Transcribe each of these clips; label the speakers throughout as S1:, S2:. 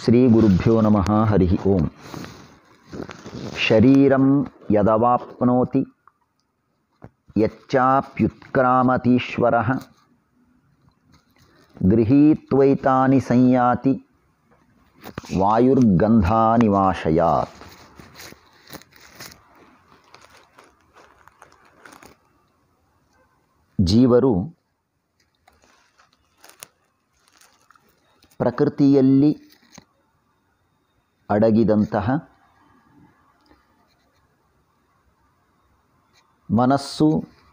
S1: ಶ್ರೀ ಗುರುಭ್ಯೋ ನಮಃ ಹರಿ ಓಂ ಶರೀರಂ ಯದವಾಪ್ನೋತಿ ಯಚ್ಚಾಪ್ಯುತ್ಕ್ರಾಮತೀಶ್ವರ ಗೃಹೀತ್ವೈತಾನಿ ಸಂಯಾತಿ ವಾಯುರ್ಗಂಧಾನಿವಾಶಯಾತ್ ಜೀವರು ಪ್ರಕೃತಿಯಲ್ಲಿ ಅಡಗಿದಂತಹ ಮನಸ್ಸು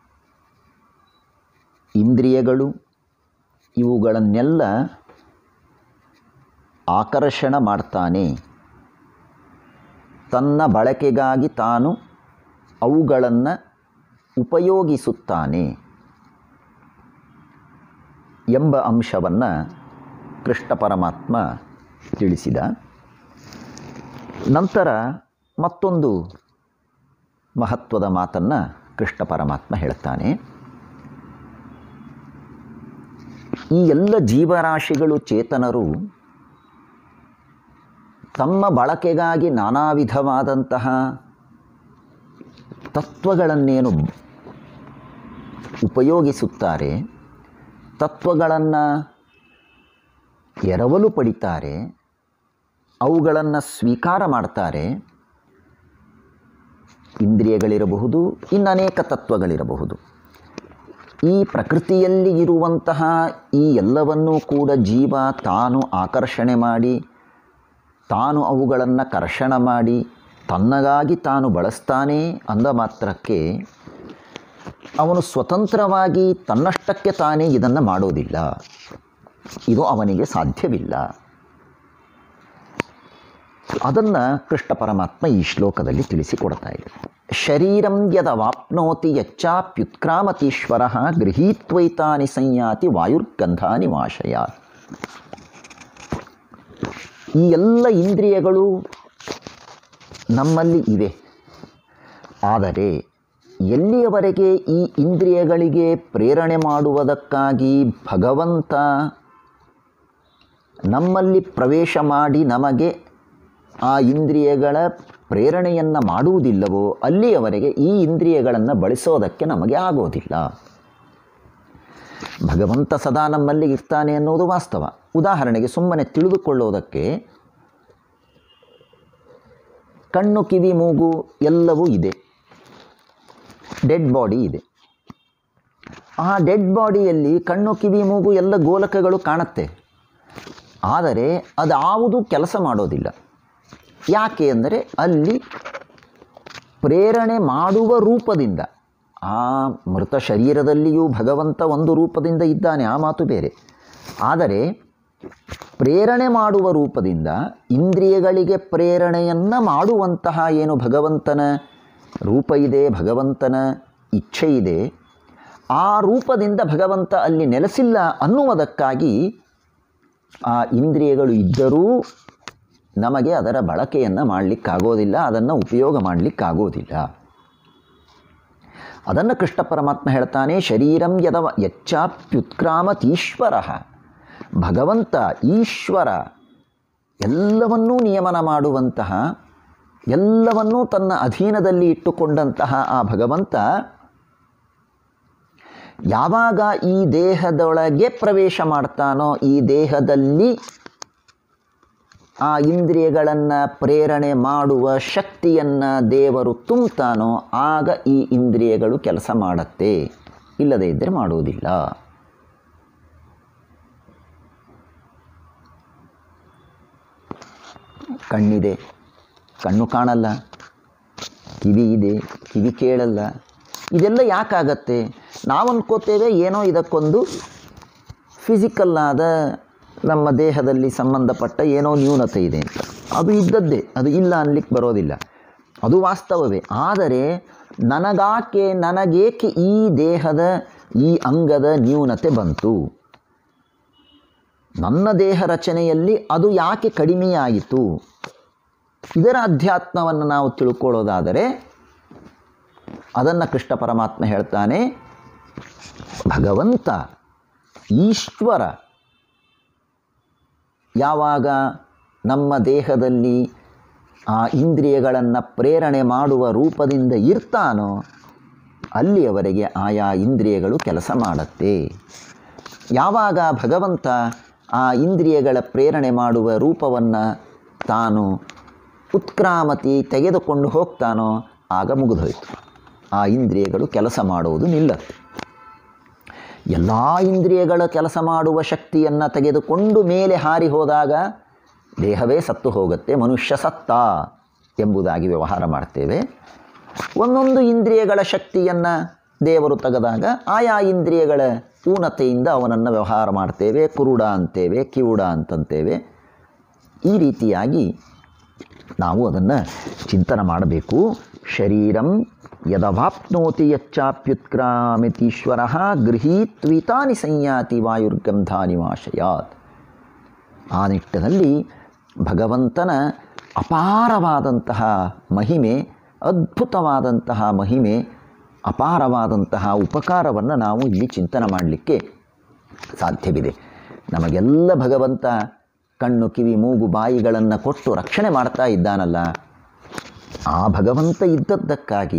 S1: ಇಂದ್ರಿಯಗಳು ಇವುಗಳನ್ನೆಲ್ಲ ಆಕರ್ಷಣ ಮಾಡ್ತಾನೆ ತನ್ನ ಬಳಕೆಗಾಗಿ ತಾನು ಅವುಗಳನ್ನು ಉಪಯೋಗಿಸುತ್ತಾನೆ ಎಂಬ ಅಂಶವನ್ನು ಕೃಷ್ಣ ಪರಮಾತ್ಮ ತಿಳಿಸಿದ ನಂತರ ಮತ್ತೊಂದು ಮಹತ್ವದ ಮಾತನ್ನು ಕೃಷ್ಣ ಪರಮಾತ್ಮ ಹೇಳ್ತಾನೆ ಈ ಎಲ್ಲ ಜೀವರಾಶಿಗಳು ಚೇತನರು ತಮ್ಮ ಬಳಕೆಗಾಗಿ ನಾನಾ ವಿಧವಾದಂತಹ ತತ್ವಗಳನ್ನೇನು ಉಪಯೋಗಿಸುತ್ತಾರೆ ತತ್ವಗಳನ್ನು ಎರವಲು ಪಡಿತಾರೆ ಅವುಗಳನ್ನು ಸ್ವೀಕಾರ ಮಾಡ್ತಾರೆ ಇಂದ್ರಿಯಗಳಿರಬಹುದು ಇನ್ನು ಅನೇಕ ತತ್ವಗಳಿರಬಹುದು ಈ ಪ್ರಕೃತಿಯಲ್ಲಿ ಇರುವಂತಹ ಈ ಎಲ್ಲವನ್ನೂ ಕೂಡ ಜೀವ ತಾನು ಆಕರ್ಷಣೆ ಮಾಡಿ ತಾನು ಅವುಗಳನ್ನು ಕರ್ಷಣ ಮಾಡಿ ತನ್ನಗಾಗಿ ತಾನು ಬಳಸ್ತಾನೆ ಅಂದ ಮಾತ್ರಕ್ಕೆ ಅವನು ಸ್ವತಂತ್ರವಾಗಿ ತನ್ನಷ್ಟಕ್ಕೆ ತಾನೇ ಇದನ್ನು ಮಾಡೋದಿಲ್ಲ ಇದು ಅವನಿಗೆ ಸಾಧ್ಯವಿಲ್ಲ ಅದನ್ನು ಕೃಷ್ಣ ಪರಮಾತ್ಮ ಈ ಶ್ಲೋಕದಲ್ಲಿ ತಿಳಿಸಿಕೊಡ್ತಾ ಇದೆ ಶರೀರಂ ಯದವಾಪ್ನೋತಿ ಯಚ್ಚಾಪ್ಯುತ್ಕ್ರಾಮತೀಶ್ವರ ಗೃಹೀತ್ವೈತಾನಿ ಸಂಯಾತಿ ವಾಯುರ್ಗಂಧಾನಿ ವಾಶಯ ಈ ಎಲ್ಲ ಇಂದ್ರಿಯಗಳು ನಮ್ಮಲ್ಲಿ ಇವೆ ಆದರೆ ಎಲ್ಲಿಯವರೆಗೆ ಈ ಇಂದ್ರಿಯಗಳಿಗೆ ಪ್ರೇರಣೆ ಮಾಡುವುದಕ್ಕಾಗಿ ಭಗವಂತ ನಮ್ಮಲ್ಲಿ ಪ್ರವೇಶ ಮಾಡಿ ನಮಗೆ ಆ ಇಂದ್ರಿಯಗಳ ಪ್ರೇರಣೆಯನ್ನು ಮಾಡುವುದಿಲ್ಲವೋ ಅಲ್ಲಿಯವರೆಗೆ ಈ ಇಂದ್ರಿಯಗಳನ್ನು ಬಳಸೋದಕ್ಕೆ ನಮಗೆ ಆಗೋದಿಲ್ಲ ಭಗವಂತ ಸದಾ ನಮ್ಮಲ್ಲಿ ಇರ್ತಾನೆ ಅನ್ನೋದು ವಾಸ್ತವ ಉದಾಹರಣೆಗೆ ಸುಮ್ಮನೆ ತಿಳಿದುಕೊಳ್ಳೋದಕ್ಕೆ ಕಣ್ಣು ಕಿವಿ ಮೂಗು ಎಲ್ಲವೂ ಇದೆ ಡೆಡ್ ಬಾಡಿ ಇದೆ ಆ ಡೆಡ್ ಬಾಡಿಯಲ್ಲಿ ಕಣ್ಣು ಕಿವಿ ಮೂಗು ಎಲ್ಲ ಗೋಲಕಗಳು ಕಾಣುತ್ತೆ ಆದರೆ ಅದಾವುದು ಕೆಲಸ ಮಾಡೋದಿಲ್ಲ ಯಾಕೆ ಅಂದರೆ ಅಲ್ಲಿ ಪ್ರೇರಣೆ ಮಾಡುವ ರೂಪದಿಂದ ಆ ಮೃತ ಶರೀರದಲ್ಲಿಯೂ ಭಗವಂತ ಒಂದು ರೂಪದಿಂದ ಇದ್ದಾನೆ ಆ ಮಾತು ಬೇರೆ ಆದರೆ ಪ್ರೇರಣೆ ಮಾಡುವ ರೂಪದಿಂದ ಇಂದ್ರಿಯಗಳಿಗೆ ಪ್ರೇರಣೆಯನ್ನು ಮಾಡುವಂತಹ ಏನು ಭಗವಂತನ ರೂಪ ಇದೆ ಭಗವಂತನ ಇಚ್ಛೆ ಇದೆ ಆ ರೂಪದಿಂದ ಭಗವಂತ ಅಲ್ಲಿ ನೆಲೆಸಿಲ್ಲ ಅನ್ನುವುದಕ್ಕಾಗಿ ಆ ಇಂದ್ರಿಯಗಳು ಇದ್ದರೂ ನಮಗೆ ಅದರ ಬಳಕೆಯನ್ನು ಮಾಡಲಿಕ್ಕಾಗೋದಿಲ್ಲ ಅದನ್ನು ಉಪಯೋಗ ಮಾಡಲಿಕ್ಕಾಗೋದಿಲ್ಲ ಅದನ್ನು ಕೃಷ್ಣ ಪರಮಾತ್ಮ ಹೇಳ್ತಾನೆ ಶರೀರಂ ಯದವ ಯಚ್ಚಾಪ್ಯುತ್ಕ್ರಾಮತೀಶ್ವರ ಭಗವಂತ ಈಶ್ವರ ಎಲ್ಲವನ್ನೂ ನಿಯಮನ ಮಾಡುವಂತಹ ಎಲ್ಲವನ್ನೂ ತನ್ನ ಅಧೀನದಲ್ಲಿ ಇಟ್ಟುಕೊಂಡಂತಹ ಆ ಭಗವಂತ ಯಾವಾಗ ಈ ದೇಹದೊಳಗೆ ಪ್ರವೇಶ ಮಾಡ್ತಾನೋ ಈ ದೇಹದಲ್ಲಿ ಆ ಇಂದ್ರಿಯಗಳನ್ನು ಪ್ರೇರಣೆ ಮಾಡುವ ಶಕ್ತಿಯನ್ನು ದೇವರು ತುಂಬ್ತಾನೋ ಆಗ ಈ ಇಂದ್ರಿಯಗಳು ಕೆಲಸ ಮಾಡುತ್ತೆ ಇಲ್ಲದೇ ಇದ್ದರೆ ಮಾಡುವುದಿಲ್ಲ ಕಣ್ಣಿದೆ ಕಣ್ಣು ಕಾಣಲ್ಲ ಕಿವಿ ಇದೆ ಕಿವಿ ಕೇಳಲ್ಲ ಇದೆಲ್ಲ ಯಾಕಾಗತ್ತೆ ನಾವು ಅನ್ಕೋತೇವೆ ಏನೋ ಇದಕ್ಕೊಂದು ಫಿಸಿಕಲ್ ಆದ ನಮ್ಮ ದೇಹದಲ್ಲಿ ಸಂಬಂಧಪಟ್ಟ ಏನೋ ನ್ಯೂನತೆ ಇದೆ ಅಂತ ಅದು ಇದ್ದದ್ದೇ ಅದು ಇಲ್ಲ ಅನ್ಲಿಕ್ಕೆ ಬರೋದಿಲ್ಲ ಅದು ವಾಸ್ತವವೇ ಆದರೆ ನನಗಾಕೆ ನನಗೇಕೆ ಈ ದೇಹದ ಈ ಅಂಗದ ನ್ಯೂನತೆ ಬಂತು ನನ್ನ ದೇಹ ರಚನೆಯಲ್ಲಿ ಅದು ಯಾಕೆ ಕಡಿಮೆಯಾಯಿತು ಇದರ ಅಧ್ಯಾತ್ಮವನ್ನು ನಾವು ತಿಳ್ಕೊಳ್ಳೋದಾದರೆ ಅದನ್ನು ಕೃಷ್ಣ ಪರಮಾತ್ಮ ಹೇಳ್ತಾನೆ ಭಗವಂತ ಈಶ್ವರ ಯಾವಾಗ ನಮ್ಮ ದೇಹದಲ್ಲಿ ಆ ಇಂದ್ರಿಯಗಳನ್ನು ಪ್ರೇರಣೆ ಮಾಡುವ ರೂಪದಿಂದ ಇರ್ತಾನೋ ಅಲ್ಲಿಯವರೆಗೆ ಆಯಾ ಇಂದ್ರಿಯಗಳು ಕೆಲಸ ಮಾಡುತ್ತೆ ಯಾವಾಗ ಭಗವಂತ ಆ ಇಂದ್ರಿಯಗಳ ಪ್ರೇರಣೆ ಮಾಡುವ ರೂಪವನ್ನು ತಾನು ಉತ್ಕ್ರಾಮತಿ ತೆಗೆದುಕೊಂಡು ಹೋಗ್ತಾನೋ ಆಗ ಮುಗಿದೋಯ್ತು ಆ ಇಂದ್ರಿಯಗಳು ಕೆಲಸ ಮಾಡುವುದು ನಿಲ್ಲತ್ತೆ ಎಲ್ಲ ಇಂದ್ರಿಯಗಳ ಕೆಲಸ ಮಾಡುವ ಶಕ್ತಿಯನ್ನು ತೆಗೆದುಕೊಂಡು ಮೇಲೆ ಹಾರಿ ಹೋದಾಗ ದೇಹವೇ ಸತ್ತು ಹೋಗುತ್ತೆ ಮನುಷ್ಯ ಸತ್ತ ಎಂಬುದಾಗಿ ವ್ಯವಹಾರ ಮಾಡ್ತೇವೆ ಒಂದೊಂದು ಇಂದ್ರಿಯಗಳ ಶಕ್ತಿಯನ್ನು ದೇವರು ತೆಗೆದಾಗ ಆಯಾ ಇಂದ್ರಿಯಗಳ ಊನತೆಯಿಂದ ಅವನನ್ನು ವ್ಯವಹಾರ ಮಾಡ್ತೇವೆ ಕುರುಡ ಅಂತೇವೆ ಕಿವುಡ ಅಂತಂತೇವೆ ಈ ರೀತಿಯಾಗಿ ನಾವು ಅದನ್ನು ಚಿಂತನೆ ಮಾಡಬೇಕು ಶರೀರಂ ಯದವಾಪ್ನೋತಿ ಯಚ್ಚಾಪ್ಯುತ್ಕ್ರಾಮಿತೀಶ್ವರ ಗೃಹೀತ್ವಿತಾನಿ ಸಂಯಾತಿ ವಾಯುರ್ಗಂಧಾನಿ ವಾಶಯಾತ್ ಆ ನಿಟ್ಟಿನಲ್ಲಿ ಭಗವಂತನ ಅಪಾರವಾದಂತಹ ಮಹಿಮೆ ಅದ್ಭುತವಾದಂತಹ ಮಹಿಮೆ ಅಪಾರವಾದಂತಹ ಉಪಕಾರವನ್ನು ನಾವು ಇಲ್ಲಿ ಚಿಂತನೆ ಮಾಡಲಿಕ್ಕೆ ಸಾಧ್ಯವಿದೆ ನಮಗೆಲ್ಲ ಭಗವಂತ ಕಣ್ಣು ಕಿವಿ ಮೂಗು ಬಾಯಿಗಳನ್ನು ಕೊಟ್ಟು ರಕ್ಷಣೆ ಮಾಡ್ತಾ ಇದ್ದಾನಲ್ಲ ಆ ಭಗವಂತ ಇದ್ದದ್ದಕ್ಕಾಗಿ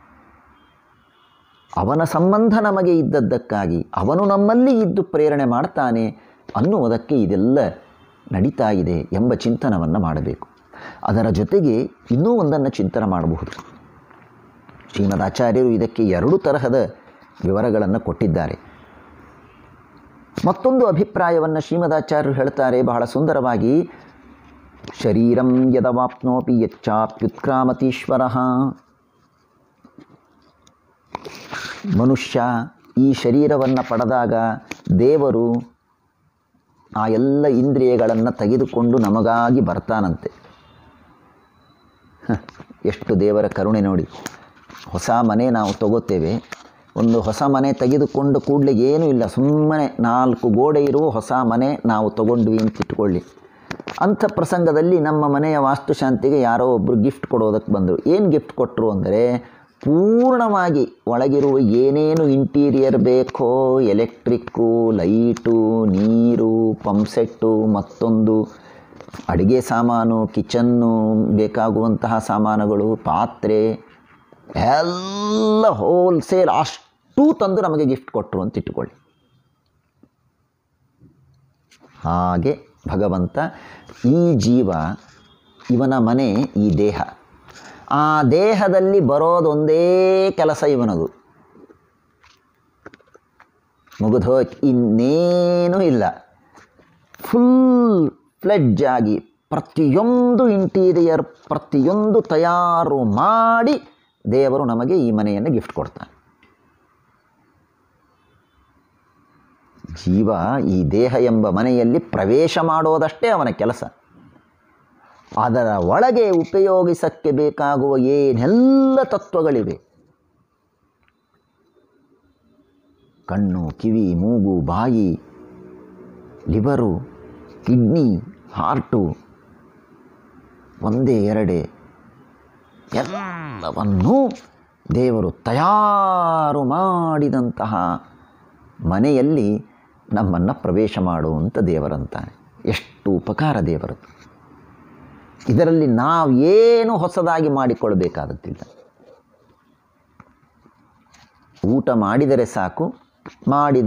S1: ಅವನ ಸಂಬಂಧ ನಮಗೆ ಇದ್ದದ್ದಕ್ಕಾಗಿ ಅವನು ನಮ್ಮಲ್ಲಿ ಇದ್ದು ಪ್ರೇರಣೆ ಮಾಡ್ತಾನೆ ಅನ್ನುವುದಕ್ಕೆ ಇದೆಲ್ಲ ನಡೀತಾ ಇದೆ ಎಂಬ ಚಿಂತನವನ್ನು ಮಾಡಬೇಕು ಅದರ ಜೊತೆಗೆ ಇನ್ನೂ ಒಂದನ್ನು ಚಿಂತನೆ ಮಾಡಬಹುದು ಶ್ರೀಮದ್ ಆಚಾರ್ಯರು ಇದಕ್ಕೆ ಎರಡು ತರಹದ ವಿವರಗಳನ್ನು ಕೊಟ್ಟಿದ್ದಾರೆ ಮತ್ತೊಂದು ಅಭಿಪ್ರಾಯವನ್ನು ಶ್ರೀಮದಾಚಾರ್ಯರು ಹೇಳ್ತಾರೆ ಬಹಳ ಸುಂದರವಾಗಿ ಶರೀರಂ ಯದವಾಪ್ನೋಪಿ ಯಚ್ಚಾಪ್ಯುತ್ಕ್ರಾಮತೀಶ್ವರ ಮನುಷ್ಯ ಈ ಶರೀರವನ್ನು ಪಡೆದಾಗ ದೇವರು ಆ ಎಲ್ಲ ಇಂದ್ರಿಯಗಳನ್ನು ತೆಗೆದುಕೊಂಡು ನಮಗಾಗಿ ಬರ್ತಾನಂತೆ ಹ, ಎಷ್ಟು ದೇವರ ಕರುಣೆ ನೋಡಿ ಹೊಸ ಮನೆ ನಾವು ತಗೋತೇವೆ ಒಂದು ಹೊಸ ಮನೆ ತೆಗೆದುಕೊಂಡು ಕೂಡಲೇ ಏನೂ ಇಲ್ಲ ಸುಮ್ಮನೆ ನಾಲ್ಕು ಗೋಡೆ ಇರುವ ಹೊಸ ಮನೆ ನಾವು ತಗೊಂಡ್ವಿ ಅಂತ ಇಟ್ಕೊಳ್ಳಿ ಅಂಥ ಪ್ರಸಂಗದಲ್ಲಿ ನಮ್ಮ ಮನೆಯ ವಾಸ್ತುಶಾಂತಿಗೆ ಯಾರೋ ಒಬ್ಬರು ಗಿಫ್ಟ್ ಕೊಡೋದಕ್ಕೆ ಬಂದರು ಏನು ಗಿಫ್ಟ್ ಕೊಟ್ಟರು ಅಂದರೆ ಪೂರ್ಣವಾಗಿ ಒಳಗಿರುವ ಏನೇನು ಇಂಟೀರಿಯರ್ ಬೇಕೋ ಎಲೆಕ್ಟ್ರಿಕ್ಕು ಲೈಟು ನೀರು ಪಂಪ್ಸೆಟ್ಟು ಮತ್ತೊಂದು ಅಡುಗೆ ಸಾಮಾನು ಕಿಚನ್ನು ಬೇಕಾಗುವಂತಹ ಸಾಮಾನುಗಳು ಪಾತ್ರೆ ಎಲ್ಲ ಹೋಲ್ಸೇಲ್ ಅಷ್ಟು ತಂದು ನಮಗೆ ಗಿಫ್ಟ್ ಕೊಟ್ಟರು ಅಂತ ಇಟ್ಟುಕೊಳ್ಳಿ ಹಾಗೆ ಭಗವಂತ ಈ ಜೀವ ಇವನ ಮನೆ ಈ ದೇಹ ಆ ದೇಹದಲ್ಲಿ ಬರೋದೊಂದೇ ಕೆಲಸ ಇವನದು ಮುಗಿದು ಇನ್ನೇನೂ ಇಲ್ಲ ಫುಲ್ ಫ್ಲೆಡ್ಜ್ ಆಗಿ ಪ್ರತಿಯೊಂದು ಇಂಟೀರಿಯರ್ ಪ್ರತಿಯೊಂದು ತಯಾರು ಮಾಡಿ ದೇವರು ನಮಗೆ ಈ ಮನೆಯನ್ನು ಗಿಫ್ಟ್ ಕೊಡ್ತಾನೆ ಜೀವ ಈ ದೇಹ ಎಂಬ ಮನೆಯಲ್ಲಿ ಪ್ರವೇಶ ಮಾಡೋದಷ್ಟೇ ಅವನ ಕೆಲಸ ಅದರ ಒಳಗೆ ಉಪಯೋಗಿಸಕ್ಕೆ ಬೇಕಾಗುವ ಏನೆಲ್ಲ ತತ್ವಗಳಿವೆ ಕಣ್ಣು ಕಿವಿ ಮೂಗು ಬಾಯಿ ಲಿವರು ಕಿಡ್ನಿ ಹಾರ್ಟು ಒಂದೇ ಎರಡೇ ಎಲ್ಲವನ್ನೂ ದೇವರು ತಯಾರು ಮಾಡಿದಂತಹ ಮನೆಯಲ್ಲಿ ನಮ್ಮನ್ನು ಪ್ರವೇಶ ಮಾಡುವಂಥ ದೇವರಂತಾನೆ ಎಷ್ಟು ಉಪಕಾರ ದೇವರದ್ದು ಇದರಲ್ಲಿ ನಾವು ಏನು ಹೊಸದಾಗಿ ಮಾಡಿಕೊಳ್ಳಬೇಕಾದದ್ದಿಲ್ಲ ಊಟ ಮಾಡಿದರೆ ಸಾಕು ಮಾಡಿದ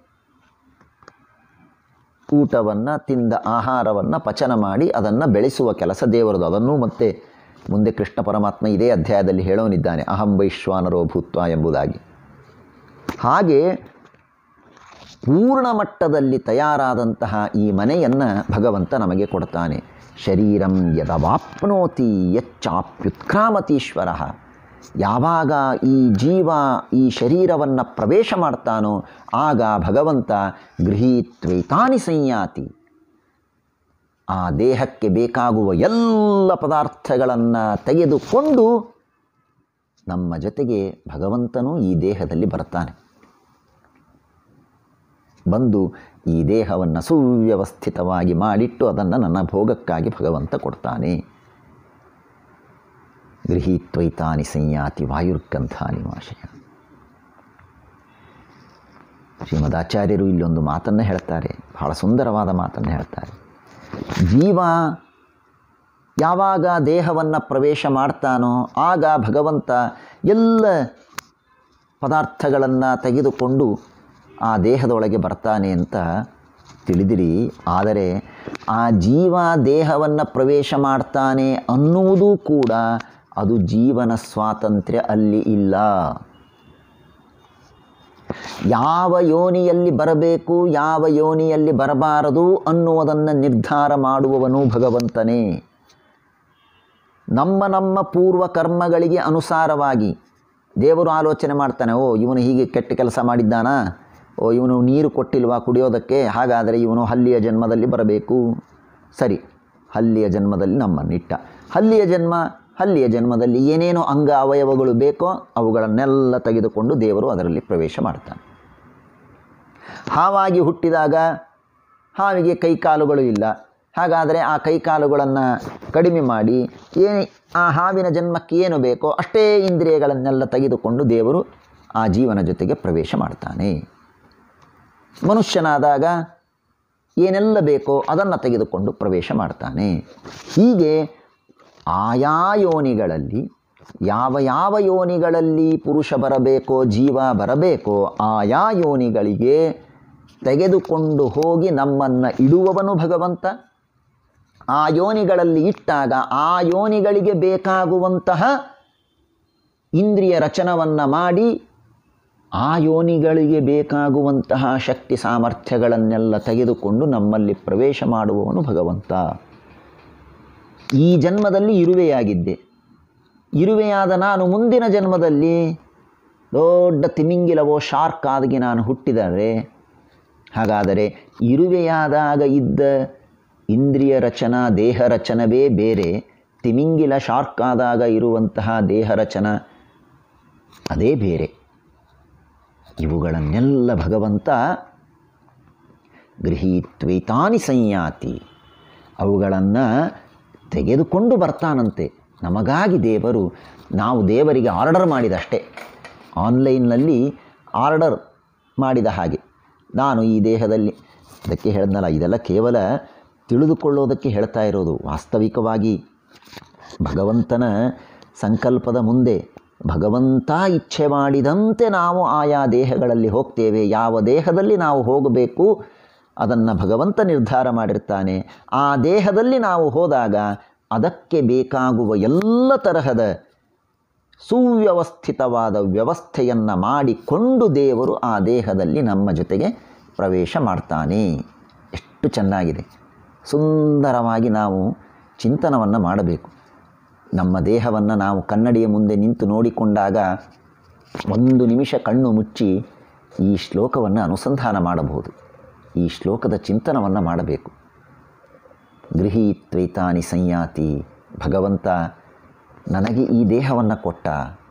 S1: ಊಟವನ್ನು ತಿಂದ ಆಹಾರವನ್ನು ಪಚನ ಮಾಡಿ ಅದನ್ನು ಬೆಳೆಸುವ ಕೆಲಸ ದೇವರದು ಅದನ್ನು ಮತ್ತೆ ಮುಂದೆ ಕೃಷ್ಣ ಪರಮಾತ್ಮ ಇದೇ ಅಧ್ಯಾಯದಲ್ಲಿ ಹೇಳೋನಿದ್ದಾನೆ ಅಹಂ ವೈಶ್ವಾನರೋ ಭೂತ್ವ ಎಂಬುದಾಗಿ ಹಾಗೆ ಪೂರ್ಣ ಮಟ್ಟದಲ್ಲಿ ತಯಾರಾದಂತಹ ಈ ಮನೆಯನ್ನು ಭಗವಂತ ನಮಗೆ ಕೊಡ್ತಾನೆ ಶರೀರಂ ಯದವಾಪ್ನೋತಿ ಯಚ್ಚಾಪ್ಯುತ್ಕ್ರಾಮತೀಶ್ವರ ಯಾವಾಗ ಈ ಜೀವ ಈ ಶರೀರವನ್ನು ಪ್ರವೇಶ ಮಾಡ್ತಾನೋ ಆಗ ಭಗವಂತ ಗೃಹೀತ್ವೈತಾನಿ ಸಂಯಾತಿ ಆ ದೇಹಕ್ಕೆ ಬೇಕಾಗುವ ಎಲ್ಲ ಪದಾರ್ಥಗಳನ್ನು ತೆಗೆದುಕೊಂಡು ನಮ್ಮ ಜೊತೆಗೆ ಭಗವಂತನೂ ಈ ದೇಹದಲ್ಲಿ ಬರ್ತಾನೆ ಬಂದು ಈ ದೇಹವನ್ನು ಸುವ್ಯವಸ್ಥಿತವಾಗಿ ಮಾಡಿಟ್ಟು ಅದನ್ನು ನನ್ನ ಭೋಗಕ್ಕಾಗಿ ಭಗವಂತ ಕೊಡ್ತಾನೆ ಗೃಹೀತ್ವೈತಾನಿ ಸಂಯಾತಿ ವಾಯುರ್ಗಂಧಾನಿ ವಾಶಯ ಶ್ರೀಮದಾಚಾರ್ಯರು ಇಲ್ಲೊಂದು ಮಾತನ್ನು ಹೇಳ್ತಾರೆ ಬಹಳ ಸುಂದರವಾದ ಮಾತನ್ನು ಹೇಳ್ತಾರೆ ಜೀವ ಯಾವಾಗ ದೇಹವನ್ನು ಪ್ರವೇಶ ಮಾಡ್ತಾನೋ ಆಗ ಭಗವಂತ ಎಲ್ಲ ಪದಾರ್ಥಗಳನ್ನು ತೆಗೆದುಕೊಂಡು ಆ ದೇಹದೊಳಗೆ ಬರ್ತಾನೆ ಅಂತ ತಿಳಿದಿರಿ ಆದರೆ ಆ ಜೀವ ದೇಹವನ್ನು ಪ್ರವೇಶ ಮಾಡ್ತಾನೆ ಅನ್ನುವುದೂ ಕೂಡ ಅದು ಜೀವನ ಸ್ವಾತಂತ್ರ್ಯ ಅಲ್ಲಿ ಇಲ್ಲ ಯಾವ ಯೋನಿಯಲ್ಲಿ ಬರಬೇಕು ಯಾವ ಯೋನಿಯಲ್ಲಿ ಬರಬಾರದು ಅನ್ನುವುದನ್ನು ನಿರ್ಧಾರ ಮಾಡುವವನು ಭಗವಂತನೇ ನಮ್ಮ ನಮ್ಮ ಪೂರ್ವ ಕರ್ಮಗಳಿಗೆ ಅನುಸಾರವಾಗಿ ದೇವರು ಆಲೋಚನೆ ಮಾಡ್ತಾನೆ ಓ ಇವನು ಹೀಗೆ ಕೆಟ್ಟ ಕೆಲಸ ಮಾಡಿದ್ದಾನಾ ಓ ಇವನು ನೀರು ಕೊಟ್ಟಿಲ್ವಾ ಕುಡಿಯೋದಕ್ಕೆ ಹಾಗಾದರೆ ಇವನು ಹಲ್ಲಿಯ ಜನ್ಮದಲ್ಲಿ ಬರಬೇಕು ಸರಿ ಹಲ್ಲಿಯ ಜನ್ಮದಲ್ಲಿ ನಮ್ಮನ್ನಿಟ್ಟ ಹಲ್ಲಿಯ ಜನ್ಮ ಹಲ್ಲಿಯ ಜನ್ಮದಲ್ಲಿ ಏನೇನು ಅಂಗ ಅವಯವಗಳು ಬೇಕೋ ಅವುಗಳನ್ನೆಲ್ಲ ತೆಗೆದುಕೊಂಡು ದೇವರು ಅದರಲ್ಲಿ ಪ್ರವೇಶ ಮಾಡ್ತಾನೆ ಹಾವಾಗಿ ಹುಟ್ಟಿದಾಗ ಹಾವಿಗೆ ಕೈಕಾಲುಗಳು ಇಲ್ಲ ಹಾಗಾದರೆ ಆ ಕೈಕಾಲುಗಳನ್ನು ಕಡಿಮೆ ಮಾಡಿ ಏ ಆ ಹಾವಿನ ಜನ್ಮಕ್ಕೆ ಏನು ಬೇಕೋ ಅಷ್ಟೇ ಇಂದ್ರಿಯಗಳನ್ನೆಲ್ಲ ತೆಗೆದುಕೊಂಡು ದೇವರು ಆ ಜೀವನ ಜೊತೆಗೆ ಪ್ರವೇಶ ಮಾಡ್ತಾನೆ ಮನುಷ್ಯನಾದಾಗ ಏನೆಲ್ಲ ಬೇಕೋ ಅದನ್ನು ತೆಗೆದುಕೊಂಡು ಪ್ರವೇಶ ಮಾಡ್ತಾನೆ ಹೀಗೆ ಆಯಾ ಯೋನಿಗಳಲ್ಲಿ ಯಾವ ಯಾವ ಯೋನಿಗಳಲ್ಲಿ ಪುರುಷ ಬರಬೇಕೋ ಜೀವ ಬರಬೇಕೋ ಆಯಾ ಯೋನಿಗಳಿಗೆ ತೆಗೆದುಕೊಂಡು ಹೋಗಿ ನಮ್ಮನ್ನು ಇಡುವವನು ಭಗವಂತ ಆ ಯೋನಿಗಳಲ್ಲಿ ಇಟ್ಟಾಗ ಆ ಯೋನಿಗಳಿಗೆ ಬೇಕಾಗುವಂತಹ ಇಂದ್ರಿಯ ರಚನವನ್ನು ಮಾಡಿ ಆ ಯೋನಿಗಳಿಗೆ ಬೇಕಾಗುವಂತಹ ಶಕ್ತಿ ಸಾಮರ್ಥ್ಯಗಳನ್ನೆಲ್ಲ ತೆಗೆದುಕೊಂಡು ನಮ್ಮಲ್ಲಿ ಪ್ರವೇಶ ಮಾಡುವವನು ಭಗವಂತ ಈ ಜನ್ಮದಲ್ಲಿ ಇರುವೆಯಾಗಿದ್ದೆ ಇರುವೆಯಾದ ನಾನು ಮುಂದಿನ ಜನ್ಮದಲ್ಲಿ ದೊಡ್ಡ ತಿಮಿಂಗಿಲವೋ ಶಾರ್ಕ್ ಆಗಿ ನಾನು ಹುಟ್ಟಿದರೆ ಹಾಗಾದರೆ ಇರುವೆಯಾದಾಗ ಇದ್ದ ಇಂದ್ರಿಯ ರಚನಾ ದೇಹ ರಚನವೇ ಬೇರೆ ತಿಮಿಂಗಿಲ ಶಾರ್ಕ್ ಆದಾಗ ಇರುವಂತಹ ದೇಹ ರಚನ ಅದೇ ಬೇರೆ ಇವುಗಳನ್ನೆಲ್ಲ ಭಗವಂತ ಗೃಹೀತ್ವೈತಾನಿ ಸಂಯಾತಿ ಅವುಗಳನ್ನು ತೆಗೆದುಕೊಂಡು ಬರ್ತಾನಂತೆ ನಮಗಾಗಿ ದೇವರು ನಾವು ದೇವರಿಗೆ ಆರ್ಡರ್ ಮಾಡಿದಷ್ಟೇ ಆನ್ಲೈನ್ನಲ್ಲಿ ಆರ್ಡರ್ ಮಾಡಿದ ಹಾಗೆ ನಾನು ಈ ದೇಹದಲ್ಲಿ ಅದಕ್ಕೆ ಹೇಳಿದ್ನಲ್ಲ ಇದೆಲ್ಲ ಕೇವಲ ತಿಳಿದುಕೊಳ್ಳೋದಕ್ಕೆ ಹೇಳ್ತಾ ಇರೋದು ವಾಸ್ತವಿಕವಾಗಿ ಭಗವಂತನ ಸಂಕಲ್ಪದ ಮುಂದೆ ಭಗವಂತ ಇಚ್ಛೆ ಮಾಡಿದಂತೆ ನಾವು ಆಯಾ ದೇಹಗಳಲ್ಲಿ ಹೋಗ್ತೇವೆ ಯಾವ ದೇಹದಲ್ಲಿ ನಾವು ಹೋಗಬೇಕು ಅದನ್ನು ಭಗವಂತ ನಿರ್ಧಾರ ಮಾಡಿರ್ತಾನೆ ಆ ದೇಹದಲ್ಲಿ ನಾವು ಹೋದಾಗ ಅದಕ್ಕೆ ಬೇಕಾಗುವ ಎಲ್ಲ ತರಹದ ಸುವ್ಯವಸ್ಥಿತವಾದ ವ್ಯವಸ್ಥೆಯನ್ನು ಮಾಡಿಕೊಂಡು ದೇವರು ಆ ದೇಹದಲ್ಲಿ ನಮ್ಮ ಜೊತೆಗೆ ಪ್ರವೇಶ ಮಾಡ್ತಾನೆ ಎಷ್ಟು ಚೆನ್ನಾಗಿದೆ ಸುಂದರವಾಗಿ ನಾವು ಚಿಂತನವನ್ನು ಮಾಡಬೇಕು ನಮ್ಮ ದೇಹವನ್ನು ನಾವು ಕನ್ನಡಿಯ ಮುಂದೆ ನಿಂತು ನೋಡಿಕೊಂಡಾಗ ಒಂದು ನಿಮಿಷ ಕಣ್ಣು ಮುಚ್ಚಿ ಈ ಶ್ಲೋಕವನ್ನು ಅನುಸಂಧಾನ ಮಾಡಬಹುದು ಈ ಶ್ಲೋಕದ ಚಿಂತನವನ್ನು ಮಾಡಬೇಕು ಗೃಹೀತ್ವೈತಾನಿ ಸಂಯಾತಿ ಭಗವಂತ ನನಗೆ ಈ ದೇಹವನ್ನು ಕೊಟ್ಟ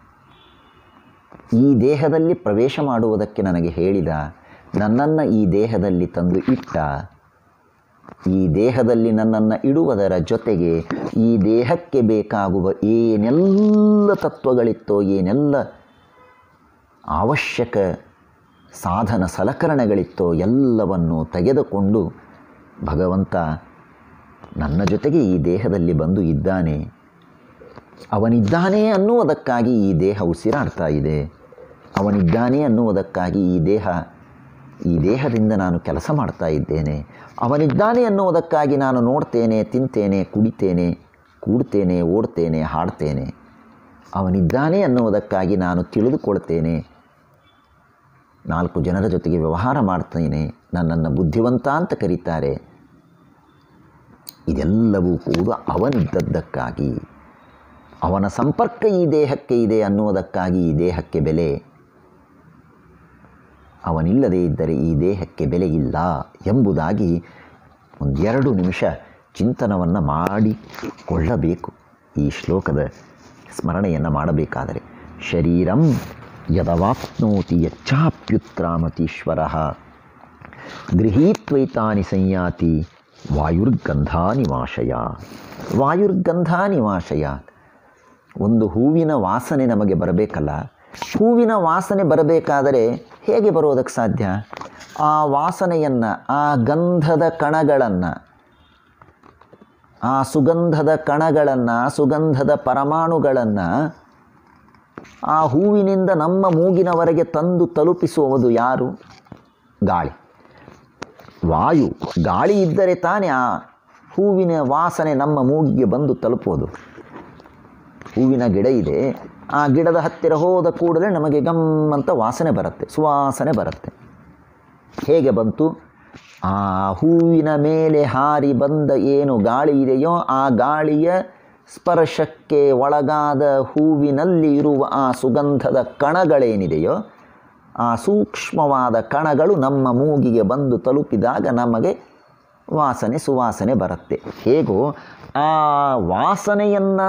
S1: ಈ ದೇಹದಲ್ಲಿ ಪ್ರವೇಶ ಮಾಡುವುದಕ್ಕೆ ನನಗೆ ಹೇಳಿದ ನನ್ನನ್ನು ಈ ದೇಹದಲ್ಲಿ ತಂದು ಇಟ್ಟ ಈ ದೇಹದಲ್ಲಿ ನನ್ನನ್ನು ಇಡುವುದರ ಜೊತೆಗೆ ಈ ದೇಹಕ್ಕೆ ಬೇಕಾಗುವ ಏನೆಲ್ಲ ತತ್ವಗಳಿತ್ತೋ ಏನೆಲ್ಲ ಅವಶ್ಯಕ ಸಾಧನ ಸಲಕರಣೆಗಳಿತ್ತೋ ಎಲ್ಲವನ್ನು ತೆಗೆದುಕೊಂಡು ಭಗವಂತ ನನ್ನ ಜೊತೆಗೆ ಈ ದೇಹದಲ್ಲಿ ಬಂದು ಇದ್ದಾನೆ ಅವನಿದ್ದಾನೆ ಅನ್ನುವುದಕ್ಕಾಗಿ ಈ ದೇಹ ಉಸಿರಾಡ್ತಾ ಇದೆ ಅವನಿದ್ದಾನೆ ಅನ್ನುವುದಕ್ಕಾಗಿ ಈ ದೇಹ ಈ ದೇಹದಿಂದ ನಾನು ಕೆಲಸ ಮಾಡ್ತಾ ಇದ್ದೇನೆ ಅವನಿದ್ದಾನೆ ಅನ್ನುವುದಕ್ಕಾಗಿ ನಾನು ನೋಡ್ತೇನೆ ತಿಂತೇನೆ ಕುಡಿತೇನೆ ಕೂಡ್ತೇನೆ ಓಡ್ತೇನೆ ಹಾಡ್ತೇನೆ ಅವನಿದ್ದಾನೆ ಅನ್ನುವುದಕ್ಕಾಗಿ ನಾನು ತಿಳಿದುಕೊಳ್ತೇನೆ ನಾಲ್ಕು ಜನರ ಜೊತೆಗೆ ವ್ಯವಹಾರ ಮಾಡ್ತೇನೆ ನನ್ನನ್ನು ಬುದ್ಧಿವಂತ ಅಂತ ಕರೀತಾರೆ ಇದೆಲ್ಲವೂ ಕೂಡ ಅವನಿದ್ದದ್ದಕ್ಕಾಗಿ ಅವನ ಸಂಪರ್ಕ ಈ ದೇಹಕ್ಕೆ ಇದೆ ಅನ್ನುವುದಕ್ಕಾಗಿ ಈ ದೇಹಕ್ಕೆ ಬೆಲೆ ಅವನಿಲ್ಲದೇ ಇದ್ದರೆ ಈ ದೇಹಕ್ಕೆ ಬೆಲೆ ಇಲ್ಲ ಎಂಬುದಾಗಿ ಒಂದೆರಡು ನಿಮಿಷ ಚಿಂತನವನ್ನು ಮಾಡಿಕೊಳ್ಳಬೇಕು ಈ ಶ್ಲೋಕದ ಸ್ಮರಣೆಯನ್ನು ಮಾಡಬೇಕಾದರೆ ಶರೀರಂ ಯದವಾಪ್ನೋತಿ ಯಚ್ಚಾಪ್ಯುತ್ರಾಮತೀಶ್ವರ ಗೃಹೀತ್ವೈತಾನಿ ಸಂಯಾತಿ ವಾಯುರ್ಗಂಧಾನಿವಾಶಯ ವಾಯುರ್ಗಂಧಾನಿವಾಶಯ ಒಂದು ಹೂವಿನ ವಾಸನೆ ನಮಗೆ ಬರಬೇಕಲ್ಲ ಹೂವಿನ ವಾಸನೆ ಬರಬೇಕಾದರೆ ಹೇಗೆ ಬರೋದಕ್ಕೆ ಸಾಧ್ಯ ಆ ವಾಸನೆಯನ್ನು ಆ ಗಂಧದ ಕಣಗಳನ್ನು ಆ ಸುಗಂಧದ ಕಣಗಳನ್ನು ಸುಗಂಧದ ಪರಮಾಣುಗಳನ್ನು ಆ ಹೂವಿನಿಂದ ನಮ್ಮ ಮೂಗಿನವರೆಗೆ ತಂದು ತಲುಪಿಸುವುದು ಯಾರು ಗಾಳಿ ವಾಯು ಗಾಳಿ ಇದ್ದರೆ ತಾನೇ ಆ ಹೂವಿನ ವಾಸನೆ ನಮ್ಮ ಮೂಗಿಗೆ ಬಂದು ತಲುಪೋದು ಹೂವಿನ ಗಿಡ ಇದೆ ಆ ಗಿಡದ ಹತ್ತಿರ ಹೋದ ಕೂಡಲೇ ನಮಗೆ ಗಮ್ ಅಂತ ವಾಸನೆ ಬರುತ್ತೆ ಸುವಾಸನೆ ಬರುತ್ತೆ ಹೇಗೆ ಬಂತು ಆ ಹೂವಿನ ಮೇಲೆ ಹಾರಿ ಬಂದ ಏನು ಗಾಳಿ ಇದೆಯೋ ಆ ಗಾಳಿಯ ಸ್ಪರ್ಶಕ್ಕೆ ಒಳಗಾದ ಹೂವಿನಲ್ಲಿ ಇರುವ ಆ ಸುಗಂಧದ ಕಣಗಳೇನಿದೆಯೋ ಆ ಸೂಕ್ಷ್ಮವಾದ ಕಣಗಳು ನಮ್ಮ ಮೂಗಿಗೆ ಬಂದು ತಲುಪಿದಾಗ ನಮಗೆ ವಾಸನೆ ಸುವಾಸನೆ ಬರುತ್ತೆ ಹೇಗೋ ಆ ವಾಸನೆಯನ್ನು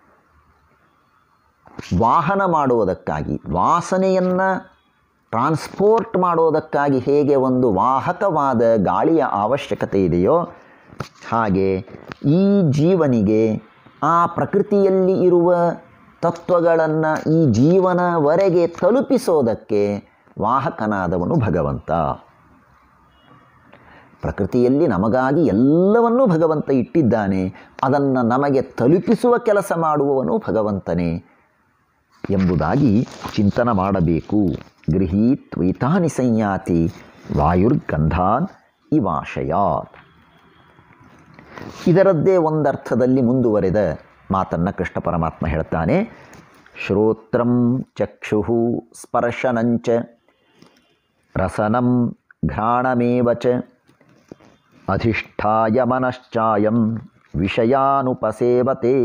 S1: ವಾಹನ ಮಾಡುವುದಕ್ಕಾಗಿ ವಾಸನೆಯನ್ನು ಟ್ರಾನ್ಸ್ಪೋರ್ಟ್ ಮಾಡೋದಕ್ಕಾಗಿ ಹೇಗೆ ಒಂದು ವಾಹಕವಾದ ಗಾಳಿಯ ಅವಶ್ಯಕತೆ ಇದೆಯೋ ಹಾಗೆ ಈ ಜೀವನಿಗೆ ಆ ಪ್ರಕೃತಿಯಲ್ಲಿ ಇರುವ ತತ್ವಗಳನ್ನು ಈ ಜೀವನವರೆಗೆ ತಲುಪಿಸೋದಕ್ಕೆ ವಾಹಕನಾದವನು ಭಗವಂತ ಪ್ರಕೃತಿಯಲ್ಲಿ ನಮಗಾಗಿ ಎಲ್ಲವನ್ನೂ ಭಗವಂತ ಇಟ್ಟಿದ್ದಾನೆ ಅದನ್ನು ನಮಗೆ ತಲುಪಿಸುವ ಕೆಲಸ ಮಾಡುವವನು ಭಗವಂತನೇ ಎಂಬುದಾಗಿ ಚಿಂತನ ಮಾಡಬೇಕು ಗೃಹೀತ್ ವೈತಾನಿ ಸಂಯಾತಿ ವಾಯುರ್ಗಂಧಾನ್ ಇವಾಶಯಾತ್ ಇದರದ್ದೇ ಒಂದರ್ಥದಲ್ಲಿ ಮುಂದುವರೆದ ಮಾತನ್ನು ಕೃಷ್ಣ ಪರಮಾತ್ಮ ಹೇಳ್ತಾನೆ ಶ್ರೋತ್ರಂ ಚಕ್ಷು ಸ್ಪರ್ಶನಂಚ ರಸನಂ ಘ್ರಾಣಮೇವ ಚ ಅಧಿಷ್ಠಾಯ ಮನಶ್ಚಾಯಂ ವಿಷಯಾನುಪಸೇವತೆ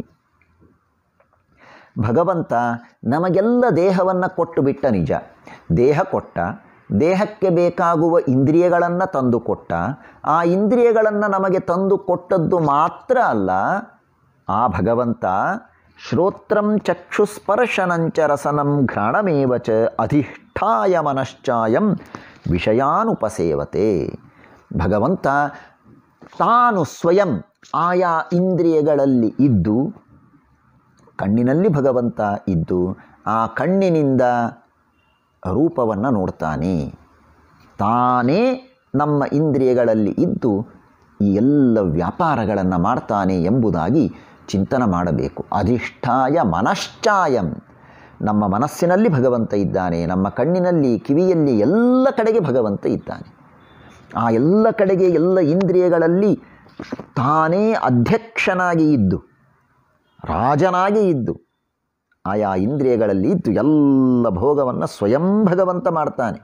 S1: ಭಗವಂತ ನಮಗೆಲ್ಲ ದೇಹವನ್ನು ಕೊಟ್ಟು ಬಿಟ್ಟ ನಿಜ ದೇಹ ಕೊಟ್ಟ ದೇಹಕ್ಕೆ ಬೇಕಾಗುವ ಇಂದ್ರಿಯಗಳನ್ನು ತಂದು ಕೊಟ್ಟ ಆ ಇಂದ್ರಿಯಗಳನ್ನು ನಮಗೆ ತಂದು ಕೊಟ್ಟದ್ದು ಮಾತ್ರ ಅಲ್ಲ ಆ ಭಗವಂತ ಶ್ರೋತ್ರಂ ಚಕ್ಷುಸ್ಪರ್ಶನಂಚ ರಸನಂ ಘ್ರಾಣಮೇವ ಚ ಅಧಿಷ್ಠಾಯ ಮನಶ್ಚಾಯಂ ವಿಷಯಾನುಪಸೇವತೆ ಭಗವಂತ ತಾನು ಸ್ವಯಂ ಆಯಾ ಇಂದ್ರಿಯಗಳಲ್ಲಿ ಇದ್ದು ಕಣ್ಣಿನಲ್ಲಿ ಭಗವಂತ ಇದ್ದು ಆ ಕಣ್ಣಿನಿಂದ ರೂಪವನ್ನು ನೋಡ್ತಾನೆ ತಾನೇ ನಮ್ಮ ಇಂದ್ರಿಯಗಳಲ್ಲಿ ಇದ್ದು ಈ ಎಲ್ಲ ವ್ಯಾಪಾರಗಳನ್ನು ಮಾಡ್ತಾನೆ ಎಂಬುದಾಗಿ ಚಿಂತನ ಮಾಡಬೇಕು ಅಧಿಷ್ಠಾಯ ಮನಶ್ಚಾಯಂ ನಮ್ಮ ಮನಸ್ಸಿನಲ್ಲಿ ಭಗವಂತ ಇದ್ದಾನೆ ನಮ್ಮ ಕಣ್ಣಿನಲ್ಲಿ ಕಿವಿಯಲ್ಲಿ ಎಲ್ಲ ಕಡೆಗೆ ಭಗವಂತ ಇದ್ದಾನೆ ಆ ಎಲ್ಲ ಕಡೆಗೆ ಎಲ್ಲ ಇಂದ್ರಿಯಗಳಲ್ಲಿ ತಾನೇ ಅಧ್ಯಕ್ಷನಾಗಿ ಇದ್ದು ರಾಜನಾಗಿ ಇದ್ದು ಆಯಾ ಇಂದ್ರಿಯಗಳಲ್ಲಿ ಇದ್ದು ಎಲ್ಲ ಭೋಗವನ್ನು ಸ್ವಯಂ ಭಗವಂತ ಮಾಡ್ತಾನೆ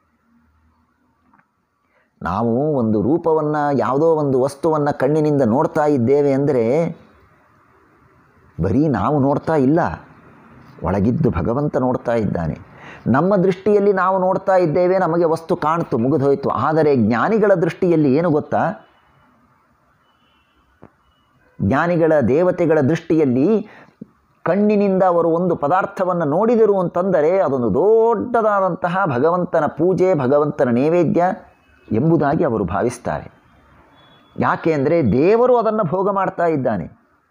S1: ನಾವು ಒಂದು ರೂಪವನ್ನು ಯಾವುದೋ ಒಂದು ವಸ್ತುವನ್ನು ಕಣ್ಣಿನಿಂದ ನೋಡ್ತಾ ಇದ್ದೇವೆ ಅಂದರೆ ಬರೀ ನಾವು ನೋಡ್ತಾ ಇಲ್ಲ ಒಳಗಿದ್ದು ಭಗವಂತ ನೋಡ್ತಾ ಇದ್ದಾನೆ ನಮ್ಮ ದೃಷ್ಟಿಯಲ್ಲಿ ನಾವು ನೋಡ್ತಾ ಇದ್ದೇವೆ ನಮಗೆ ವಸ್ತು ಕಾಣ್ತು ಮುಗಿದೋಯ್ತು ಆದರೆ ಜ್ಞಾನಿಗಳ ದೃಷ್ಟಿಯಲ್ಲಿ ಏನು ಗೊತ್ತಾ ಜ್ಞಾನಿಗಳ ದೇವತೆಗಳ ದೃಷ್ಟಿಯಲ್ಲಿ ಕಣ್ಣಿನಿಂದ ಅವರು ಒಂದು ಪದಾರ್ಥವನ್ನು ನೋಡಿದರು ಅಂತಂದರೆ ಅದೊಂದು ದೊಡ್ಡದಾದಂತಹ ಭಗವಂತನ ಪೂಜೆ ಭಗವಂತನ ನೈವೇದ್ಯ ಎಂಬುದಾಗಿ ಅವರು ಭಾವಿಸ್ತಾರೆ ಯಾಕೆ ಅಂದರೆ ದೇವರು ಅದನ್ನು ಭೋಗ ಮಾಡ್ತಾ ಇದ್ದಾನೆ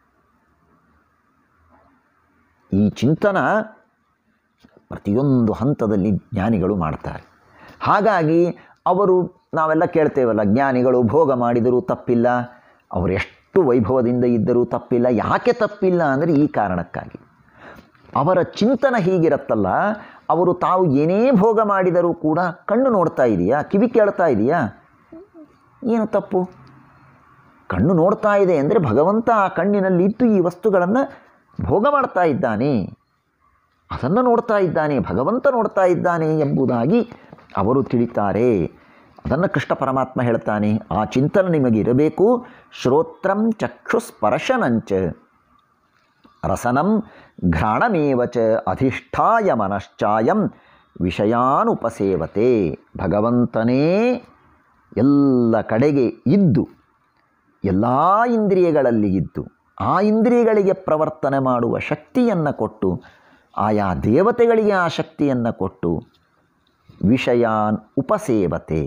S1: ಈ ಚಿಂತನ ಪ್ರತಿಯೊಂದು ಹಂತದಲ್ಲಿ ಜ್ಞಾನಿಗಳು ಮಾಡ್ತಾರೆ ಹಾಗಾಗಿ ಅವರು ನಾವೆಲ್ಲ ಕೇಳ್ತೇವಲ್ಲ ಜ್ಞಾನಿಗಳು ಭೋಗ ಮಾಡಿದರೂ ತಪ್ಪಿಲ್ಲ ಅವರು ಎಷ್ಟು ವೈಭವದಿಂದ ಇದ್ದರೂ ತಪ್ಪಿಲ್ಲ ಯಾಕೆ ತಪ್ಪಿಲ್ಲ ಅಂದರೆ ಈ ಕಾರಣಕ್ಕಾಗಿ ಅವರ ಚಿಂತನ ಹೀಗಿರತ್ತಲ್ಲ ಅವರು ತಾವು ಏನೇ ಭೋಗ ಮಾಡಿದರೂ ಕೂಡ ಕಣ್ಣು ನೋಡ್ತಾ ಇದೆಯಾ ಕಿವಿ ಕೇಳ್ತಾ ಇದೆಯಾ ಏನು ತಪ್ಪು ಕಣ್ಣು ನೋಡ್ತಾ ಇದೆ ಅಂದರೆ ಭಗವಂತ ಆ ಕಣ್ಣಿನಲ್ಲಿ ಇದ್ದು ಈ ವಸ್ತುಗಳನ್ನು ಭೋಗ ಮಾಡ್ತಾ ಇದ್ದಾನೆ ಅದನ್ನು ನೋಡ್ತಾ ಇದ್ದಾನೆ ಭಗವಂತ ನೋಡ್ತಾ ಇದ್ದಾನೆ ಎಂಬುದಾಗಿ ಅವರು ತಿಳಿತಾರೆ ಅದನ್ನು ಕೃಷ್ಣ ಪರಮಾತ್ಮ ಹೇಳ್ತಾನೆ ಆ ಚಿಂತನೆ ನಿಮಗೆ ಇರಬೇಕು ಶ್ರೋತ್ರಂ ಚಕ್ಷು ಸ್ಪರ್ಶನಂಚ ರಸನಂ ಘ್ರಾಣಮೇವ ಚ ಅಧಿಷ್ಠಾಯ ಮನಶ್ಚಾಯಂ ವಿಷಯಾನುಪಸೇವತೆ ಭಗವಂತನೇ ಎಲ್ಲ ಕಡೆಗೆ ಇದ್ದು ಎಲ್ಲ ಇಂದ್ರಿಯಗಳಲ್ಲಿ ಇದ್ದು ಆ ಇಂದ್ರಿಯಗಳಿಗೆ ಪ್ರವರ್ತನೆ ಮಾಡುವ ಶಕ್ತಿಯನ್ನು ಕೊಟ್ಟು ಆಯಾ ದೇವತೆಗಳಿಗೆ ಆ ಶಕ್ತಿಯನ್ನು ಕೊಟ್ಟು ವಿಷಯಾನ್ ಉಪಸೇವತೆ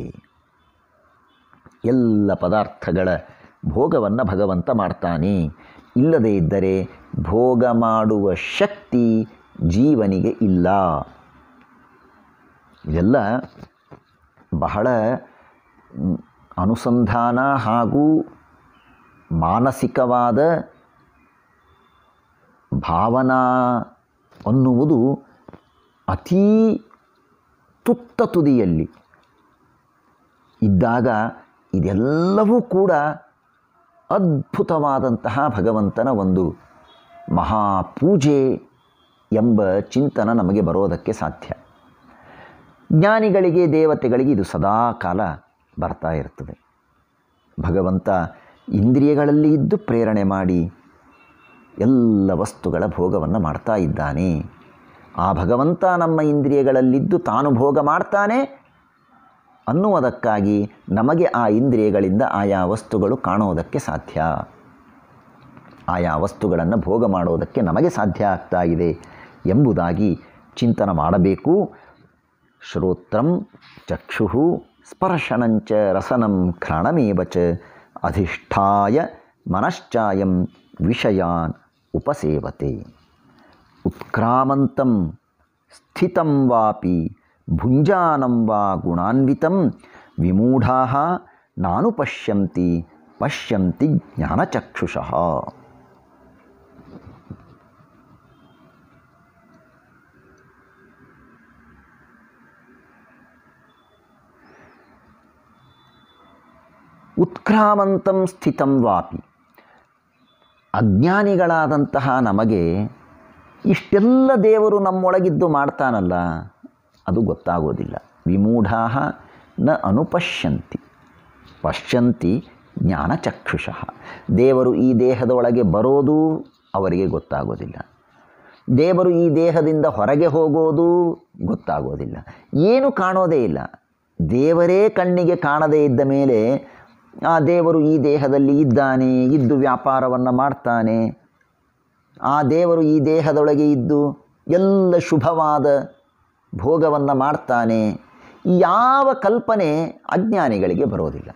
S1: ಎಲ್ಲ ಪದಾರ್ಥಗಳ ಭೋಗವನ್ನು ಭಗವಂತ ಮಾಡ್ತಾನೆ ಇಲ್ಲದೇ ಇದ್ದರೆ ಭೋಗ ಮಾಡುವ ಶಕ್ತಿ ಜೀವನಿಗೆ ಇಲ್ಲ ಇದೆಲ್ಲ ಬಹಳ ಮ್, ಅನುಸಂಧಾನ ಹಾಗೂ ಮಾನಸಿಕವಾದ ಭಾವನಾ ಅನ್ನುವುದು ಅತೀ ತುತ್ತ ತುದಿಯಲ್ಲಿ ಇದ್ದಾಗ ಇದೆಲ್ಲವೂ ಕೂಡ ಅದ್ಭುತವಾದಂತಹ ಭಗವಂತನ ಒಂದು ಮಹಾಪೂಜೆ ಎಂಬ ಚಿಂತನ ನಮಗೆ ಬರೋದಕ್ಕೆ ಸಾಧ್ಯ ಜ್ಞಾನಿಗಳಿಗೆ ದೇವತೆಗಳಿಗೆ ಇದು ಸದಾ ಕಾಲ ಬರ್ತಾ ಇರ್ತದೆ ಭಗವಂತ ಇಂದ್ರಿಯಗಳಲ್ಲಿ ಇದ್ದು ಪ್ರೇರಣೆ ಮಾಡಿ ಎಲ್ಲ ವಸ್ತುಗಳ ಭೋಗವನ್ನು ಮಾಡ್ತಾ ಇದ್ದಾನೆ ಆ ಭಗವಂತ ನಮ್ಮ ಇಂದ್ರಿಯಗಳಲ್ಲಿದ್ದು ತಾನು ಭೋಗ ಮಾಡ್ತಾನೆ ಅನ್ನುವುದಕ್ಕಾಗಿ ನಮಗೆ ಆ ಇಂದ್ರಿಯಗಳಿಂದ ಆಯಾ ವಸ್ತುಗಳು ಕಾಣೋದಕ್ಕೆ ಸಾಧ್ಯ ಆಯಾ ವಸ್ತುಗಳನ್ನು ಭೋಗ ಮಾಡೋದಕ್ಕೆ ನಮಗೆ ಸಾಧ್ಯ ಆಗ್ತಾ ಇದೆ ಎಂಬುದಾಗಿ ಚಿಂತನ ಮಾಡಬೇಕು ಶ್ರೋತ್ರಂ ಚಕ್ಷು ಸ್ಪರ್ಶನಂಚ ರಸನಂ ಘ್ರಾಣಮೇವ ಚ ಅಧಿಷ್ಠಾಯ ಮನಶ್ಚಾಯಂ ವಿಷಯಾನ್ ಉಪಸೇವತೆ ಉತ್ಕ್ರಾಮಂತಂ ಸ್ಥಿತಂ ವಾಪಿ ಭುಂಜಾನಂ ವಾ ಗುಣಾನ್ವಿತಂ ವಿಮೂಢಾ ನಾನು ಪಶ್ಯಂತಿ ಪಶ್ಯಂತಿ ಜ್ಞಾನಚಕ್ಷುಷಃ ಉತ್ಕ್ರಾಮಂತಂ ಸ್ಥಿತಂ ವಾಪಿ ಅಜ್ಞಾನಿಗಳಾದಂತಹ ನಮಗೆ ಇಷ್ಟೆಲ್ಲ ದೇವರು ನಮ್ಮೊಳಗಿದ್ದು ಮಾಡ್ತಾನಲ್ಲ ಅದು ಗೊತ್ತಾಗೋದಿಲ್ಲ ವಿಮೂಢಾ ನ ಅನುಪಶ್ಯಂತಿ ಪಶ್ಯಂತಿ ಜ್ಞಾನಚಕ್ಷುಷಃ ದೇವರು ಈ ದೇಹದೊಳಗೆ ಬರೋದು ಅವರಿಗೆ ಗೊತ್ತಾಗೋದಿಲ್ಲ ದೇವರು ಈ ದೇಹದಿಂದ ಹೊರಗೆ ಹೋಗೋದು ಗೊತ್ತಾಗೋದಿಲ್ಲ ಏನು ಕಾಣೋದೇ ಇಲ್ಲ ದೇವರೇ ಕಣ್ಣಿಗೆ ಕಾಣದೇ ಇದ್ದ ಮೇಲೆ ಆ ದೇವರು ಈ ದೇಹದಲ್ಲಿ ಇದ್ದಾನೆ ಇದ್ದು ವ್ಯಾಪಾರವನ್ನು ಮಾಡ್ತಾನೆ ಆ ದೇವರು ಈ ದೇಹದೊಳಗೆ ಇದ್ದು ಎಲ್ಲ ಶುಭವಾದ ಭೋಗವನ್ನು ಮಾಡ್ತಾನೆ ಯಾವ ಕಲ್ಪನೆ ಅಜ್ಞಾನಿಗಳಿಗೆ ಬರೋದಿಲ್ಲ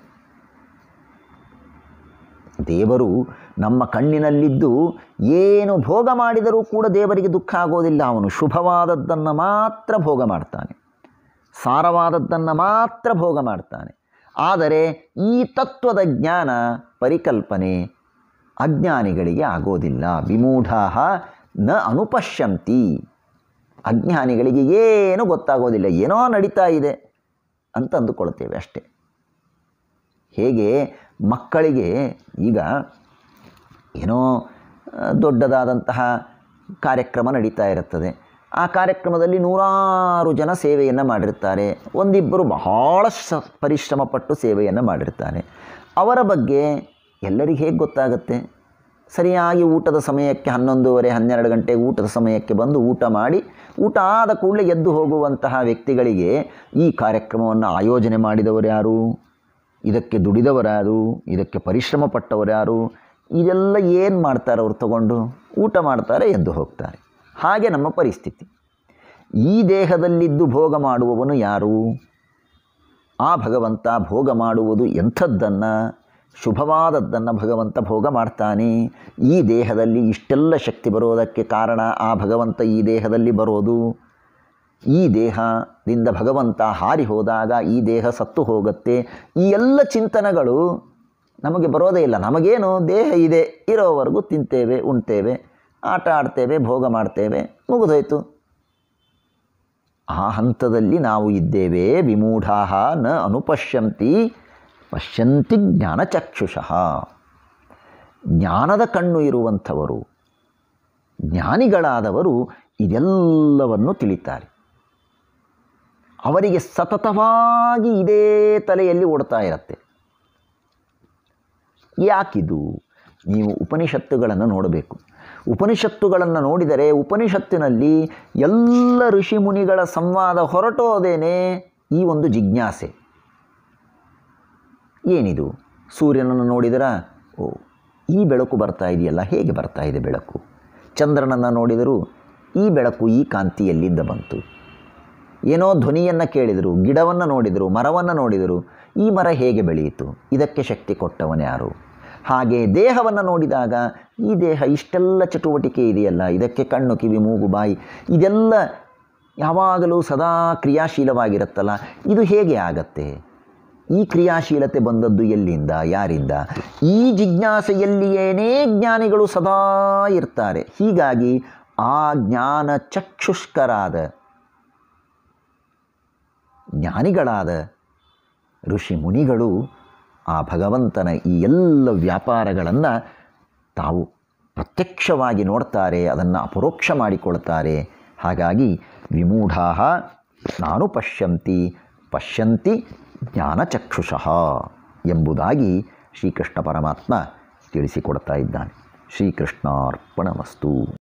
S1: ದೇವರು ನಮ್ಮ ಕಣ್ಣಿನಲ್ಲಿದ್ದು ಏನು ಭೋಗ ಮಾಡಿದರೂ ಕೂಡ ದೇವರಿಗೆ ದುಃಖ ಆಗೋದಿಲ್ಲ ಅವನು ಶುಭವಾದದ್ದನ್ನು ಮಾತ್ರ ಭೋಗ ಮಾಡ್ತಾನೆ ಸಾರವಾದದ್ದನ್ನು ಮಾತ್ರ ಭೋಗ ಮಾಡ್ತಾನೆ ಆದರೆ ಈ ತತ್ವದ ಜ್ಞಾನ ಪರಿಕಲ್ಪನೆ ಅಜ್ಞಾನಿಗಳಿಗೆ ಆಗೋದಿಲ್ಲ ವಿಮೂಢಾ ನ ಅನುಪಶ್ಯಂತಿ ಅಜ್ಞಾನಿಗಳಿಗೆ ಏನು ಗೊತ್ತಾಗೋದಿಲ್ಲ ಏನೋ ನಡೀತಾ ಇದೆ ಅಂತ ಅಂದುಕೊಳ್ತೇವೆ ಅಷ್ಟೇ ಹೇಗೆ ಮಕ್ಕಳಿಗೆ ಈಗ ಏನೋ ಆ, ದೊಡ್ಡದಾದಂತಹ ಕಾರ್ಯಕ್ರಮ ನಡೀತಾ ಇರುತ್ತದೆ ಆ ಕಾರ್ಯಕ್ರಮದಲ್ಲಿ ನೂರಾರು ಜನ ಸೇವೆಯನ್ನು ಮಾಡಿರ್ತಾರೆ ಒಂದಿಬ್ಬರು ಬಹಳ ಶ ಪರಿಶ್ರಮಪಟ್ಟು ಸೇವೆಯನ್ನು ಮಾಡಿರ್ತಾರೆ ಅವರ ಬಗ್ಗೆ ಎಲ್ಲರಿಗೆ ಹೇಗೆ ಗೊತ್ತಾಗುತ್ತೆ ಸರಿಯಾಗಿ ಊಟದ ಸಮಯಕ್ಕೆ ಹನ್ನೊಂದೂವರೆ ಹನ್ನೆರಡು ಗಂಟೆ ಊಟದ ಸಮಯಕ್ಕೆ ಬಂದು ಊಟ ಮಾಡಿ ಊಟ ಆದ ಕೂಡಲೇ ಎದ್ದು ಹೋಗುವಂತಹ ವ್ಯಕ್ತಿಗಳಿಗೆ ಈ ಕಾರ್ಯಕ್ರಮವನ್ನು ಆಯೋಜನೆ ಮಾಡಿದವರು ಯಾರು ಇದಕ್ಕೆ ದುಡಿದವರ್ಯಾರು ಇದಕ್ಕೆ ಪರಿಶ್ರಮ ಪಟ್ಟವರ್ಯಾರು ಇದೆಲ್ಲ ಏನು ಮಾಡ್ತಾರೆ ಅವ್ರು ತಗೊಂಡು ಊಟ ಮಾಡ್ತಾರೆ ಎದ್ದು ಹೋಗ್ತಾರೆ ಹಾಗೆ ನಮ್ಮ ಪರಿಸ್ಥಿತಿ ಈ ದೇಹದಲ್ಲಿದ್ದು ಭೋಗ ಮಾಡುವವನು ಯಾರು ಆ ಭಗವಂತ ಭೋಗ ಮಾಡುವುದು ಎಂಥದ್ದನ್ನು ಶುಭವಾದದ್ದನ್ನು ಭಗವಂತ ಭೋಗ ಮಾಡ್ತಾನೆ ಈ ದೇಹದಲ್ಲಿ ಇಷ್ಟೆಲ್ಲ ಶಕ್ತಿ ಬರೋದಕ್ಕೆ ಕಾರಣ ಆ ಭಗವಂತ ಈ ದೇಹದಲ್ಲಿ ಬರೋದು ಈ ದೇಹದಿಂದ ಭಗವಂತ ಹಾರಿ ಹೋದಾಗ ಈ ದೇಹ ಸತ್ತು ಹೋಗುತ್ತೆ ಈ ಎಲ್ಲ ಚಿಂತನೆಗಳು ನಮಗೆ ಬರೋದೇ ಇಲ್ಲ ನಮಗೇನು ದೇಹ ಇದೆ ಇರೋವರೆಗೂ ತಿಂತೇವೆ ಉಣ್ತೇವೆ ಆಟ ಆಡ್ತೇವೆ ಭೋಗ ಮಾಡ್ತೇವೆ ಮುಗಿದೋಯ್ತು ಆ ಹಂತದಲ್ಲಿ ನಾವು ಇದ್ದೇವೆ ವಿಮೂಢಾ ನ ಅನುಪಶ್ಯಂತಿ ಪಶ್ಯಂತಿ ಜ್ಞಾನಚಕ್ಷುಷಃ ಜ್ಞಾನದ ಕಣ್ಣು ಇರುವಂಥವರು ಜ್ಞಾನಿಗಳಾದವರು ಇದೆಲ್ಲವನ್ನು ತಿಳಿತಾರೆ ಅವರಿಗೆ ಸತತವಾಗಿ ಇದೇ ತಲೆಯಲ್ಲಿ ಓಡ್ತಾ ಇರುತ್ತೆ ಯಾಕಿದು ನೀವು ಉಪನಿಷತ್ತುಗಳನ್ನು ನೋಡಬೇಕು ಉಪನಿಷತ್ತುಗಳನ್ನು ನೋಡಿದರೆ ಉಪನಿಷತ್ತಿನಲ್ಲಿ ಎಲ್ಲ ಋಷಿಮುನಿಗಳ ಸಂವಾದ ಹೊರಟೋದೇನೆ ಈ ಒಂದು ಜಿಜ್ಞಾಸೆ ಏನಿದು ಸೂರ್ಯನನ್ನು ನೋಡಿದರ ಓ ಈ ಬೆಳಕು ಬರ್ತಾ ಇದೆಯಲ್ಲ ಹೇಗೆ ಬರ್ತಾ ಇದೆ ಬೆಳಕು ಚಂದ್ರನನ್ನು ನೋಡಿದರೂ ಈ ಬೆಳಕು ಈ ಕಾಂತಿ ಎಲ್ಲಿಂದ ಬಂತು ಏನೋ ಧ್ವನಿಯನ್ನು ಕೇಳಿದರು ಗಿಡವನ್ನು ನೋಡಿದರು ಮರವನ್ನು ನೋಡಿದರು ಈ ಮರ ಹೇಗೆ ಬೆಳೆಯಿತು ಇದಕ್ಕೆ ಶಕ್ತಿ ಕೊಟ್ಟವನ್ಯಾರು ಹಾಗೆ ದೇಹವನ್ನು ನೋಡಿದಾಗ ಈ ದೇಹ ಇಷ್ಟೆಲ್ಲ ಚಟುವಟಿಕೆ ಇದೆಯಲ್ಲ ಇದಕ್ಕೆ ಕಣ್ಣು ಕಿವಿ ಮೂಗು ಬಾಯಿ ಇದೆಲ್ಲ ಯಾವಾಗಲೂ ಸದಾ ಕ್ರಿಯಾಶೀಲವಾಗಿರುತ್ತಲ್ಲ ಇದು ಹೇಗೆ ಆಗತ್ತೆ ಈ ಕ್ರಿಯಾಶೀಲತೆ ಬಂದದ್ದು ಎಲ್ಲಿಂದ ಯಾರಿಂದ ಈ ಜಿಜ್ಞಾಸೆಯಲ್ಲಿಯೇನೇ ಜ್ಞಾನಿಗಳು ಸದಾ ಇರ್ತಾರೆ ಹೀಗಾಗಿ ಆ ಜ್ಞಾನ ಚಕ್ಷುಷ್ಕರಾದ ಜ್ಞಾನಿಗಳಾದ ಋಷಿ ಮುನಿಗಳು ಆ ಭಗವಂತನ ಈ ಎಲ್ಲ ವ್ಯಾಪಾರಗಳನ್ನು ತಾವು ಪ್ರತ್ಯಕ್ಷವಾಗಿ ನೋಡ್ತಾರೆ ಅದನ್ನು ಅಪರೋಕ್ಷ ಮಾಡಿಕೊಳ್ತಾರೆ ಹಾಗಾಗಿ ವಿಮೂಢಾ ನಾನು ಪಶ್ಯಂತಿ ಪಶ್ಯಂತಿ ಜ್ಞಾನಚಕ್ಷುಷಃ ಎಂಬುದಾಗಿ ಶ್ರೀಕೃಷ್ಣ ಪರಮಾತ್ಮ ತಿಳಿಸಿಕೊಡ್ತಾ ಇದ್ದಾನೆ ಶ್ರೀಕೃಷ್ಣಾರ್ಪಣಮಸ್ತು